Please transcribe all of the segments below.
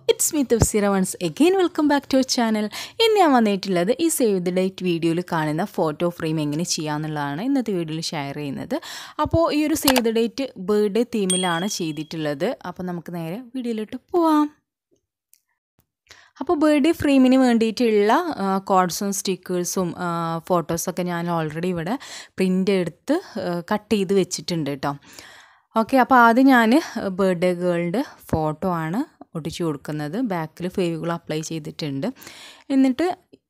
it's me Thafseera once again welcome back to our channel ഇന്ന് ഞാൻ വന്നിട്ടുള്ളത് ഈ സേവ് ദ ഡേറ്റ് വീഡിയോയിൽ കാണുന്ന ഫോട്ടോ ഫ്രെയിം എങ്ങനെ ചെയ്യാമെന്നുള്ളതാണ് ഇന്നത്തെ വീഡിയോയിൽ ഷെയർ ചെയ്യുന്നത് അപ്പോൾ ഈ ഒരു സേവ് ദ ഡേറ്റ് ബർത്ത്ഡേ തീമിലാണ് ചെയ്തിട്ടുള്ളത് അപ്പോൾ നമുക്ക് നേരെ വീഡിയോയിലോട്ട് പോവാം അപ്പോൾ ബർത്ത്ഡേ ഫ്രെയിമിന് വേണ്ടിയിട്ടുള്ള കോഡ്സും സ്റ്റിക്കേഴ്സും ഫോട്ടോസൊക്കെ ഞാൻ ഓൾറെഡി ഇവിടെ പ്രിൻ്റ് എടുത്ത് കട്ട് ചെയ്ത് വെച്ചിട്ടുണ്ട് കേട്ടോ ഓക്കെ അപ്പോൾ ആദ്യം ഞാൻ ബർത്ത്ഡേ ഗേളിൻ്റെ ഫോട്ടോ ആണ് ഒട്ടിച്ചു കൊടുക്കുന്നത് ബാക്കിൽ ഫേവികൾ അപ്ലൈ ചെയ്തിട്ടുണ്ട് എന്നിട്ട്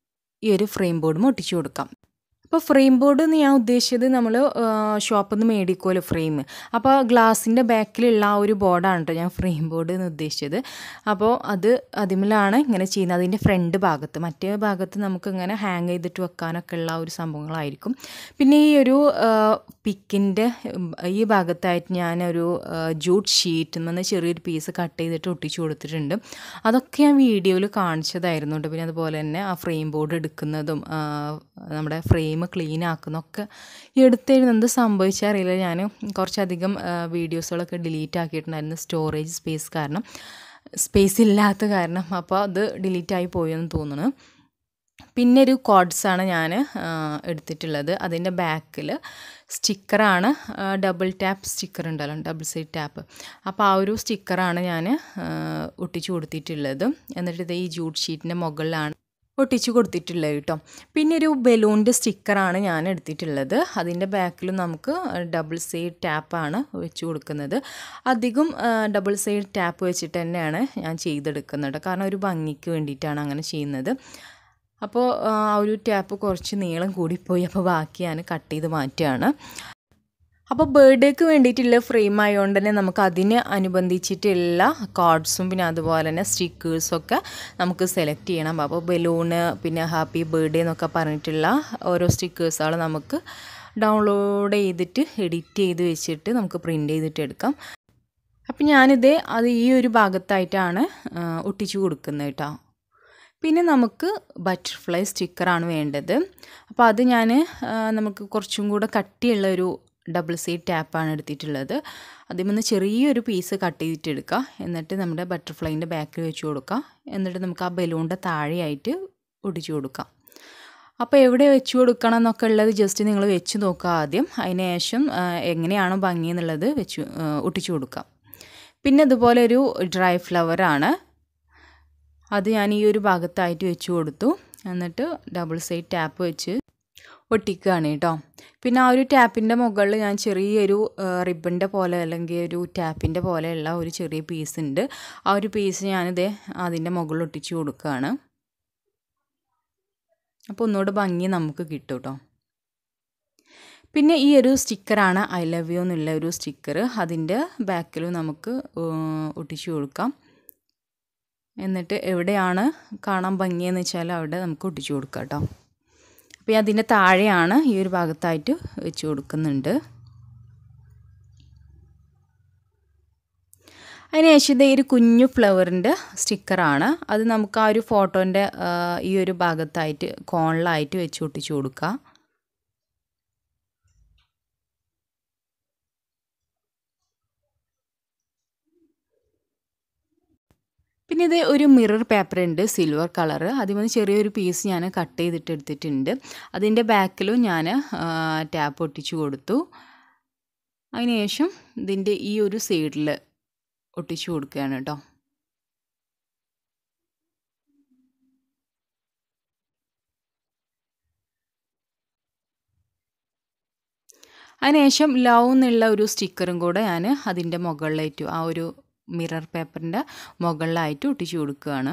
ഈ ഒരു ഫ്രെയിം ബോർഡും ഒട്ടിച്ചു കൊടുക്കാം അപ്പോൾ ഫ്രെയിം ബോർഡ് എന്ന് ഞാൻ ഉദ്ദേശിച്ചത് നമ്മൾ ഷോപ്പിൽ നിന്ന് മേടിക്കുമല്ലോ ഫ്രെയിം അപ്പോൾ ഗ്ലാസിൻ്റെ ബാക്കിലുള്ള ആ ഒരു ബോർഡാണ് കേട്ടോ ഞാൻ ഫ്രെയിം ബോർഡ് എന്ന് ഉദ്ദേശിച്ചത് അപ്പോൾ അത് അതിമലാണ് ഇങ്ങനെ ചെയ്യുന്നത് അതിൻ്റെ ഫ്രണ്ട് ഭാഗത്ത് മറ്റേ ഭാഗത്ത് നമുക്ക് ഇങ്ങനെ ഹാങ് ചെയ്തിട്ട് വെക്കാനൊക്കെ ഉള്ള ഒരു സംഭവങ്ങളായിരിക്കും പിന്നെ ഈ ഒരു പിക്കിൻ്റെ ഈ ഭാഗത്തായിട്ട് ഞാനൊരു ജൂട്ട് ഷീറ്റ് നിന്ന് ചെറിയൊരു പീസ് കട്ട് ചെയ്തിട്ട് ഒട്ടിച്ചു കൊടുത്തിട്ടുണ്ട് അതൊക്കെ ഞാൻ വീഡിയോയിൽ കാണിച്ചതായിരുന്നു കേട്ടോ പിന്നെ അതുപോലെ തന്നെ ആ ഫ്രെയിം ബോർഡ് എടുക്കുന്നതും നമ്മുടെ ഫ്രെയിം ക്ലീൻ ആക്കുന്നതൊക്കെ എടുത്തിരുന്ന് എന്ത് സംഭവിച്ചാൽ അറിയില്ല ഞാൻ കുറച്ചധികം വീഡിയോസുകളൊക്കെ ഡിലീറ്റ് ആക്കിയിട്ടുണ്ടായിരുന്നു സ്റ്റോറേജ് സ്പേസ് കാരണം സ്പേസ് ഇല്ലാത്ത കാരണം അപ്പോൾ അത് ഡിലീറ്റായി പോയെന്ന് തോന്നുന്നു പിന്നെ ഒരു കോഡ്സാണ് ഞാൻ എടുത്തിട്ടുള്ളത് അതിൻ്റെ ബാക്കിൽ സ്റ്റിക്കറാണ് ഡബിൾ ടാപ്പ് സ്റ്റിക്കർ ഉണ്ടല്ലോ ഡബിൾ സൈഡ് ടാപ്പ് അപ്പോൾ ആ ഒരു സ്റ്റിക്കറാണ് ഞാൻ ഒട്ടിച്ചു കൊടുത്തിട്ടുള്ളത് എന്നിട്ട് ഇത് ഈ ജൂട്ട് ഷീറ്റിൻ്റെ മുകളിലാണ് ഒട്ടിച്ചു കൊടുത്തിട്ടുള്ളത് കേട്ടോ പിന്നെ ഒരു ബലൂണിൻ്റെ സ്റ്റിക്കറാണ് ഞാൻ എടുത്തിട്ടുള്ളത് അതിൻ്റെ ബാക്കിൽ നമുക്ക് ഡബിൾ സൈഡ് ടാപ്പാണ് വെച്ച് കൊടുക്കുന്നത് അധികം ഡബിൾ സൈഡ് ടാപ്പ് വെച്ചിട്ട് തന്നെയാണ് ഞാൻ ചെയ്തെടുക്കുന്നത് കാരണം ഒരു ഭംഗിക്ക് വേണ്ടിയിട്ടാണ് അങ്ങനെ ചെയ്യുന്നത് അപ്പോൾ ആ ഒരു ടാപ്പ് കുറച്ച് നീളം കൂടിപ്പോയി അപ്പോൾ ബാക്കി ഞാൻ കട്ട് ചെയ്ത് മാറ്റുകയാണ് അപ്പോൾ ബർത്ത്ഡേക്ക് വേണ്ടിയിട്ടുള്ള ഫ്രെയിം ആയതുകൊണ്ട് തന്നെ നമുക്ക് അതിന് അനുബന്ധിച്ചിട്ടുള്ള കാർഡ്സും പിന്നെ അതുപോലെ തന്നെ സ്റ്റിക്കേഴ്സൊക്കെ നമുക്ക് സെലക്ട് ചെയ്യണം അപ്പോൾ ബലൂണ് പിന്നെ ഹാപ്പി ബർത്ത്ഡേ എന്നൊക്കെ പറഞ്ഞിട്ടുള്ള ഓരോ സ്റ്റിക്കേഴ്സുകൾ നമുക്ക് ഡൗൺലോഡ് ചെയ്തിട്ട് എഡിറ്റ് ചെയ്ത് വെച്ചിട്ട് നമുക്ക് പ്രിൻ്റ് ചെയ്തിട്ട് എടുക്കാം അപ്പം ഞാനിത് അത് ഈ ഒരു ഭാഗത്തായിട്ടാണ് ഒട്ടിച്ചു കൊടുക്കുന്നത് കേട്ടോ പിന്നെ നമുക്ക് ബട്ടർഫ്ലൈ സ്റ്റിക്കറാണ് വേണ്ടത് അപ്പോൾ അത് ഞാൻ നമുക്ക് കുറച്ചും കൂടെ കട്ടിയുള്ള ഒരു ഡബിൾ സൈഡ് ടാപ്പാണ് എടുത്തിട്ടുള്ളത് അതിൽ നിന്ന് ചെറിയൊരു പീസ് കട്ട് ചെയ്തിട്ട് എടുക്കുക എന്നിട്ട് നമ്മുടെ ബട്ടർഫ്ലൈൻ്റെ ബാക്കിൽ വെച്ച് കൊടുക്കുക എന്നിട്ട് നമുക്ക് ആ ബലൂണിൻ്റെ താഴെയായിട്ട് ഒടിച്ചു കൊടുക്കാം അപ്പോൾ എവിടെ വെച്ച് കൊടുക്കണം എന്നൊക്കെ ഉള്ളത് ജസ്റ്റ് നിങ്ങൾ വെച്ച് നോക്കുക ആദ്യം അതിന് ശേഷം എങ്ങനെയാണോ ഭംഗി എന്നുള്ളത് വെച്ച് ഒട്ടിച്ചു കൊടുക്കാം പിന്നെ ഇതുപോലെ ഒരു ഡ്രൈ ഫ്ലവറാണ് അത് ഞാൻ ഈ ഒരു ഭാഗത്തായിട്ട് വെച്ച് കൊടുത്തു എന്നിട്ട് ഡബിൾ സൈഡ് ടാപ്പ് വെച്ച് ഒട്ടിക്കുകയാണ് കേട്ടോ പിന്നെ ആ ഒരു ടാപ്പിൻ്റെ മുകളിൽ ഞാൻ ചെറിയൊരു റിബണിൻ്റെ പോലെ അല്ലെങ്കിൽ ഒരു ടാപ്പിൻ്റെ പോലെയുള്ള ഒരു ചെറിയ പീസ് ഉണ്ട് ആ ഒരു പീസ് ഞാനിത് അതിൻ്റെ മുകളിൽ ഒട്ടിച്ചു കൊടുക്കുകയാണ് അപ്പോൾ ഒന്നുകൂടെ ഭംഗി നമുക്ക് കിട്ടും കേട്ടോ പിന്നെ ഈ ഒരു സ്റ്റിക്കറാണ് ഐ ലവ് യു എന്നുള്ള ഒരു സ്റ്റിക്കർ അതിൻ്റെ ബാക്കിലും നമുക്ക് ഒട്ടിച്ചു കൊടുക്കാം എന്നിട്ട് എവിടെയാണ് കാണാൻ ഭംഗിയെന്ന് വെച്ചാൽ അവിടെ നമുക്ക് ഒട്ടിച്ചു കൊടുക്കാം കേട്ടോ അപ്പോൾ അതിൻ്റെ താഴെയാണ് ഈ ഒരു ഭാഗത്തായിട്ട് വെച്ച് കൊടുക്കുന്നുണ്ട് അതിനുശേഷം ഇത് ഒരു കുഞ്ഞു ഫ്ലവറിൻ്റെ സ്റ്റിക്കറാണ് അത് നമുക്ക് ആ ഒരു ഫോട്ടോൻ്റെ ഈ ഒരു ഭാഗത്തായിട്ട് കോണിലായിട്ട് വെച്ച് ഒട്ടിച്ചു കൊടുക്കാം പിന്നെ ഇത് ഒരു മിറർ പേപ്പർ ഉണ്ട് സിൽവർ കളർ അതിൽ ചെറിയൊരു പീസ് ഞാൻ കട്ട് ചെയ്തിട്ട് എടുത്തിട്ടുണ്ട് അതിൻ്റെ ബാക്കിലും ഞാൻ ടാപ്പ് ഒട്ടിച്ചു കൊടുത്തു അതിനുശേഷം ഇതിൻ്റെ ഈ ഒരു സൈഡിൽ ഒട്ടിച്ചു കൊടുക്കുകയാണ് കേട്ടോ അതിനുശേഷം ലവ് എന്നുള്ള ഒരു സ്റ്റിക്കറും കൂടെ ഞാൻ അതിൻ്റെ മുകളിലേറ്റു ആ ഒരു മിറർ പേപ്പറിൻ്റെ മുകളിലായിട്ട് ഒട്ടിച്ചു കൊടുക്കുകയാണ്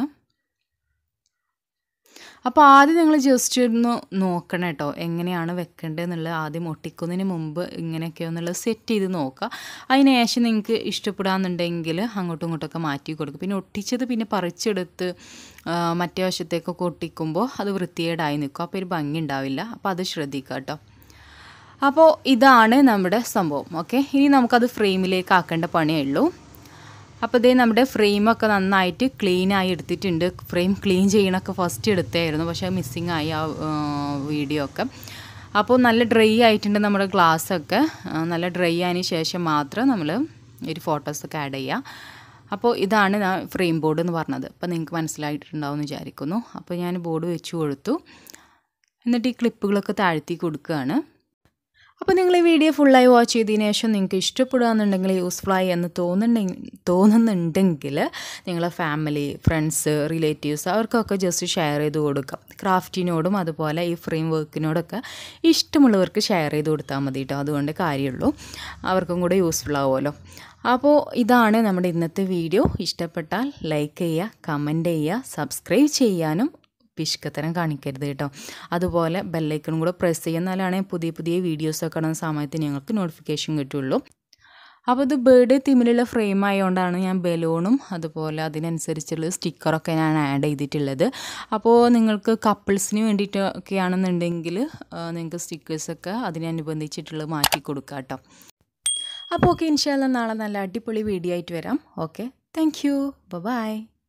അപ്പോൾ ആദ്യം നിങ്ങൾ ജസ്റ്റ് ഒന്ന് നോക്കണം കേട്ടോ എങ്ങനെയാണ് വെക്കേണ്ടതെന്നുള്ളത് ആദ്യം ഒട്ടിക്കുന്നതിന് മുമ്പ് ഇങ്ങനെയൊക്കെ എന്നുള്ളത് സെറ്റ് ചെയ്ത് നോക്കുക അതിന് ശേഷം നിങ്ങൾക്ക് ഇഷ്ടപ്പെടാമെന്നുണ്ടെങ്കിൽ അങ്ങോട്ടും ഇങ്ങോട്ടൊക്കെ മാറ്റി കൊടുക്കും പിന്നെ ഒട്ടിച്ചത് പിന്നെ പറിച്ചെടുത്ത് മറ്റേ വശത്തേക്കൊക്കെ ഒട്ടിക്കുമ്പോൾ അത് വൃത്തികേടായി നിൽക്കും അപ്പോൾ ഒരു ഭംഗി ഉണ്ടാവില്ല അപ്പോൾ അത് ശ്രദ്ധിക്കുക കേട്ടോ അപ്പോൾ ഇതാണ് നമ്മുടെ സംഭവം ഓക്കെ ഇനി നമുക്കത് ഫ്രെയിമിലേക്ക് ആക്കേണ്ട പണിയേ ഉള്ളൂ അപ്പോൾ ഇതേ നമ്മുടെ ഫ്രെയിമൊക്കെ നന്നായിട്ട് ക്ലീനായി എടുത്തിട്ടുണ്ട് ഫ്രെയിം ക്ലീൻ ചെയ്യണമൊക്കെ ഫസ്റ്റ് എടുത്തായിരുന്നു പക്ഷേ മിസ്സിങ് ആയി ആ വീഡിയോ ഒക്കെ അപ്പോൾ നല്ല ഡ്രൈ ആയിട്ടുണ്ട് നമ്മുടെ ഗ്ലാസ്സൊക്കെ നല്ല ഡ്രൈ ആയതിന് ശേഷം മാത്രം നമ്മൾ ഒരു ഫോട്ടോസൊക്കെ ആഡ് ചെയ്യുക അപ്പോൾ ഇതാണ് ഞാൻ ഫ്രെയിം ബോർഡ് എന്ന് പറഞ്ഞത് അപ്പോൾ നിങ്ങൾക്ക് മനസ്സിലായിട്ടുണ്ടാവും എന്ന് വിചാരിക്കുന്നു അപ്പോൾ ഞാൻ ബോർഡ് വെച്ച് കൊടുത്തു എന്നിട്ട് ഈ ക്ലിപ്പുകളൊക്കെ താഴ്ത്തി കൊടുക്കുകയാണ് അപ്പോൾ നിങ്ങൾ ഈ വീഡിയോ ഫുള്ളായി വാച്ച് ചെയ്തതിന് ശേഷം നിങ്ങൾക്ക് ഇഷ്ടപ്പെടുകയെന്നുണ്ടെങ്കിൽ യൂസ്ഫുള്ളായി എന്ന് തോന്നുന്നുണ്ടെങ്കിൽ തോന്നുന്നുണ്ടെങ്കിൽ നിങ്ങളെ ഫാമിലി ഫ്രണ്ട്സ് റിലേറ്റീവ്സ് അവർക്കൊക്കെ ജസ്റ്റ് ഷെയർ ചെയ്ത് കൊടുക്കാം ക്രാഫ്റ്റിനോടും അതുപോലെ ഈ ഫ്രെയിം വർക്കിനോടൊക്കെ ഇഷ്ടമുള്ളവർക്ക് ഷെയർ ചെയ്ത് കൊടുത്താൽ മതി കേട്ടോ അതുകൊണ്ട് കാര്യമുള്ളൂ അവർക്കും കൂടെ യൂസ്ഫുൾ ആവുമല്ലോ അപ്പോൾ ഇതാണ് നമ്മുടെ ഇന്നത്തെ വീഡിയോ ഇഷ്ടപ്പെട്ടാൽ ലൈക്ക് ചെയ്യുക കമൻറ്റ് ചെയ്യുക സബ്സ്ക്രൈബ് ചെയ്യാനും പിശുക്കത്തരം കാണിക്കരുത് കേട്ടോ അതുപോലെ ബെല്ലൈക്കണും കൂടെ പ്രസ് ചെയ്യുന്നാലാണ് പുതിയ പുതിയ വീഡിയോസൊക്കെ കാണുന്ന സമയത്ത് ഞങ്ങൾക്ക് നോട്ടിഫിക്കേഷൻ കിട്ടുള്ളൂ അപ്പോൾ ഇത് ബേർഡ് തീമിലുള്ള ഫ്രെയിം ആയതുകൊണ്ടാണ് ഞാൻ ബലൂണും അതുപോലെ അതിനനുസരിച്ചുള്ള സ്റ്റിക്കറൊക്കെ ഞാൻ ആഡ് ചെയ്തിട്ടുള്ളത് അപ്പോൾ നിങ്ങൾക്ക് കപ്പിൾസിന് വേണ്ടിയിട്ടൊക്കെ ആണെന്നുണ്ടെങ്കിൽ നിങ്ങൾക്ക് സ്റ്റിക്കേഴ്സൊക്കെ അതിനനുബന്ധിച്ചിട്ടുള്ളത് മാറ്റി കൊടുക്കാം കേട്ടോ അപ്പോൾ ഓക്കെ ഇൻഷാല്ല നാളെ നല്ല അടിപൊളി വീഡിയോ ആയിട്ട് വരാം okay thank you bye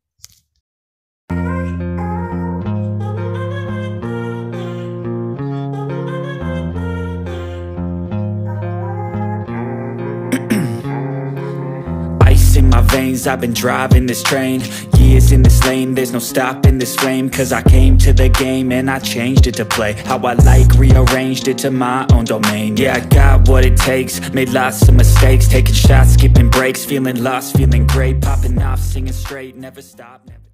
Ice in my veins, I've been driving this train Years in this lane, there's no stopping this flame Cause I came to the game and I changed it to play How I like, rearranged it to my own domain Yeah, I got what it takes, made lots of mistakes Taking shots, skipping breaks, feeling lost, feeling great Popping off, singing straight, never stop, never